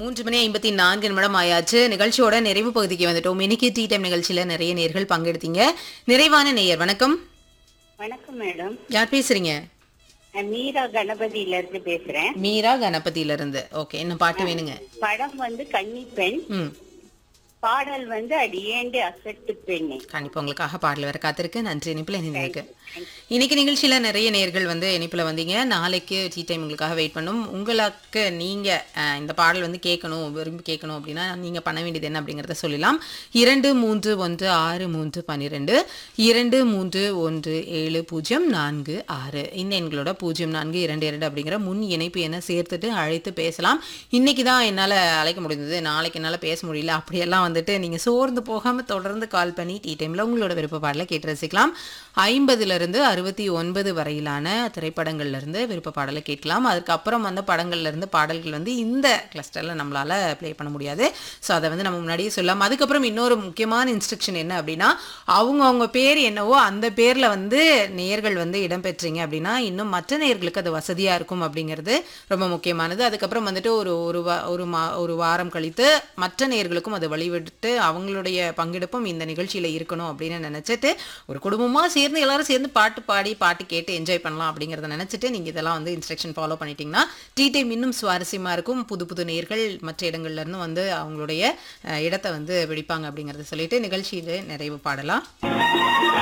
மூன்று மணி ஐம்பத்தி நான்கு நிமிடம் ஆயாச்சு நிகழ்ச்சியோட நிறைவு பகுதிக்கு வந்துட்டோம் இன்னைக்கு டீ டைம் நிகழ்ச்சியில நிறைய நேர்கள் பங்கெடுத்தீங்க நிறைவான நேயர் வணக்கம் வணக்கம் மேடம் யார் பேசுறீங்க நான் மீரா கணபதியில இருந்து பேசுறேன் மீரா கணபதியில இருந்து ஓகே என்ன பாட்டு வேணுங்க படம் வந்து கன்னிப்பெண் ம் பாடல் வந்து அடியேண்டு அசட்டு பெண்ணே கண்டிப்பா உங்களுக்காக பாடல் வர காத்திருக்கு நன்றி இனிப்புல இணைந்திருக்கு இன்னைக்கு நிகழ்ச்சியில நிறைய நேர்கள் வந்து இனிப்புல வந்தீங்க நாளைக்கு டீ டைம் உங்களுக்காக வெயிட் பண்ணும் உங்களுக்கு நீங்க அஹ், இந்த பாடல் வந்து கேட்கணும் விரும்பி கேட்கணும் அப்படின்னா நீங்க பண்ண வேண்டியது என்ன அப்படிங்கறத சொல்லலாம் இரண்டு மூன்று ஒன்று ஆறு மூன்று பன்னிரெண்டு இரண்டு மூன்று ஒன்று ஏழு பூஜ்ஜியம் நான்கு ஆறு இந்த எண்களோட பூஜ்ஜியம் நான்கு இரண்டு இரண்டு அப்படிங்கிற முன் இணைப்பு என சேர்த்துட்டு அழைத்து பேசலாம் இன்னைக்கு தான் என்னால் அழைக்க முடிந்தது நாளைக்கு என்னால் பேச முடியல அப்படியெல்லாம் வந்துட்டு நீங்கள் சோர்ந்து போகாமல் தொடர்ந்து கால் பண்ணி டீ டைமில் உங்களோட விருப்ப பாடலை கேட்டு ரசிக்கலாம் ஐம்பதுலேருந்து அறுபத்தி ஒன்பது வரையிலான திரைப்படங்கள்ல இருந்து விருப்ப பாடலை கேட்கலாம் அதுக்கப்புறம் வந்த படங்கள்ல இருந்து பாடல்கள் வந்து இந்த கிளஸ்டரில் நம்மளால் ப்ளே பண்ண முடியாது ஸோ அதை வந்து நம்ம முன்னாடியே சொல்லலாம் அதுக்கப்புறம் இன்னொரு முக்கியமான இன்ஸ்ட்ரக்ஷன் என்ன அப்படின்னா அவங்க அவங்க பேர் என்னவோ அந்த பேரில் வந்து நேர்கள் வந்து இடம்பெற்றீங்க அப்படின்னா இன்னும் மற்ற நேர்களுக்கு அது வசதியாக இருக்கும் அப்படிங்கிறது ரொம்ப முக்கியமானது அதுக்கப்புறம் வந்துட்டு ஒரு ஒரு வா ஒரு மா ஒரு வாரம் கழித்து மற்ற நேர்களுக்கும் அது வழிவிட்டு அவங்களுடைய பங்கெடுப்பும் இந்த நிகழ்ச்சியில் இருக்கணும் அப்படின்னு நினச்சிட்டு ஒரு குடும்பமாக சேர்ந்து எல்லாரும் சேர்ந்து பாட்டு பாடி பாட்டு கேட்டு என்ஜாய் பண்ணலாம் அப்படிங்கிறத நினச்சிட்டு நீங்கள் இதெல்லாம் வந்து இன்ஸ்ட்ரக்ஷன் ஃபாலோ பண்ணிட்டீங்கன்னா டீ டைம் இன்னும் சுவாரஸ்யமாக இருக்கும் புது புது நேர்கள் மற்ற இடங்கள்ல இருந்து வந்து அவங்களுடைய அஹ், இடத்தை வந்து பிடிப்பாங்க அப்படிங்கிறத சொல்லிட்டு நிகழ்ச்சியில் நிறைவு பாடலாம்